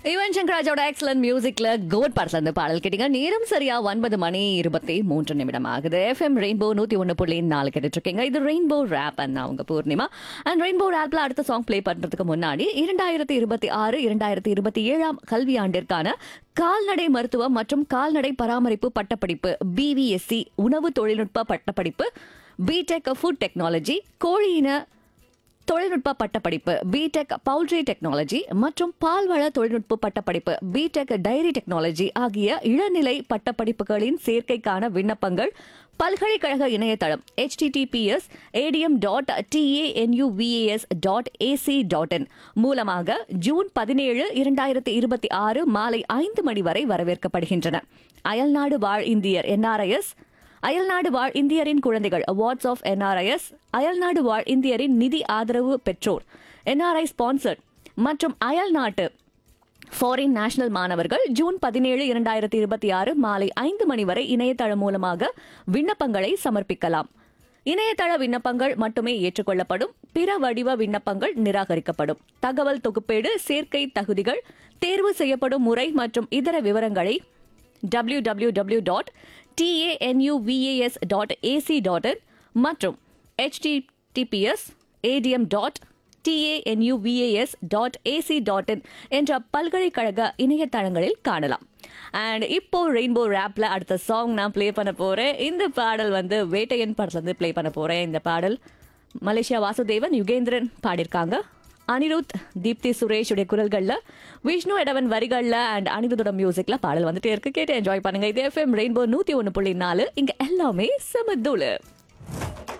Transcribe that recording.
யுவன் சங்கராஜோட எக்ஸலன்ட் மியூசிக்ல கோட் படத்துல இருந்து பாடல் கேட்டீங்க நேரம் சரியா ஒன்பது மணி இருபத்தி மூன்று நிமிடம் ஆகுது எஃப்எம் ரெயின்போ நூத்தி ஒன்று புள்ளி நாலு கேட்டுட்டு இருக்கீங்க இது ரெயின்போ ரேப் அண்ட் அவங்க பூர்ணிமா அண்ட் ரெயின்போ ரேப்ல அடுத்த சாங் ப்ளே பண்றதுக்கு முன்னாடி இரண்டாயிரத்தி இருபத்தி ஆறு இரண்டாயிரத்தி இருபத்தி ஏழாம் கல்வியாண்டிற்கான கால்நடை மருத்துவம் மற்றும் கால்நடை பராமரிப்பு பட்டப்படிப்பு பிவிஎஸ்சி உணவு தொழில்நுட்ப பட்டப்படிப்பு பிடெக் ஃபுட் டெக்னாலஜி கோழியின தொழில்நுட்ப பட்டப்படிப்பு பிடெக் பவுல்ட்ரி டெக்னாலஜி மற்றும் பால்வள தொழில்நுட்ப பட்டப்படிப்பு பிடெக் டைரி டெக்னாலஜி ஆகிய இளநிலை பட்டப்படிப்புகளின் சேர்க்கைக்கான விண்ணப்பங்கள் பல்கலைக்கழக இணையதளம் https ADM dot TANUVAS dot AC dot in மூலமாக ஜூன் பதினேழு இரண்டாயிரத்தி இருபத்தி ஆறு மாலை ஐந்து மணி வரை வரவேற்கப்படுகின்றன அயல்நாடு வாழ் இந்தியர் என்ஆர்ஐஎஸ் அயல்நாடு வாழ் இந்தியரின் குழந்தைகள் அவார்ட்ஸ் ஆஃப் என்ஆர்ஐஎஸ் அயல்நாடு வாழ் இந்தியரின் நிதி ஆதரவு பெற்றோர் என்ஆர்ஐ ஸ்பான்சர்ட் மற்றும் அயல்நாட்டு ஃபாரின் நேஷனல் மாணவர்கள் ஜூன் பதினேழு இரண்டாயிரத்தி இருபத்தி ஆறு மாலை ஐந்து மணி வரை இணையதளம் மூலமாக விண்ணப்பங்களை சமர்ப்பிக்கலாம் இணையதள விண்ணப்பங்கள் மட்டுமே ஏற்றுக்கொள்ளப்படும் பிற வடிவ விண்ணப்பங்கள் நிராகரிக்கப்படும் தகவல் தொகுப்பேடு சேர்க்கை தகுதிகள் தேர்வு செய்யப்படும் முறை மற்றும் இதர விவரங்களை www.tanuvas.ac.in dot TANUVAS dot AC dot in மற்றும் https ADM dot TANUVAS dot AC dot in என்ற பல்கலைக்கழக இணையதளங்களில் காணலாம் அண்ட் இப்போ ரெயின்போ ரேப்ல அடுத்த சாங் நான் ப்ளே பண்ண போறேன் இந்த பாடல் வந்து வேட்டையன் படத்துல இருந்து ப்ளே பண்ண போறேன் இந்த பாடல் மலேசியா வாசுதேவன் யுகேந்திரன் பாடியிருக்காங்க அனிருத் தீப்தி சுரேஷ் உடைய குரல்கள்ல விஷ்ணு எடவன் வரிகள்ல அண்ட் அனிருத்தோட மியூசிக்ல பாடல் வந்துட்டே இருக்கு கேட்டு என்ஜாய் பண்ணுங்க இது எஃப்எம் ரெயின்போ நூத்தி ஒன்னு புள்ளி நாலு இங்க எல்லாமே சமதூளு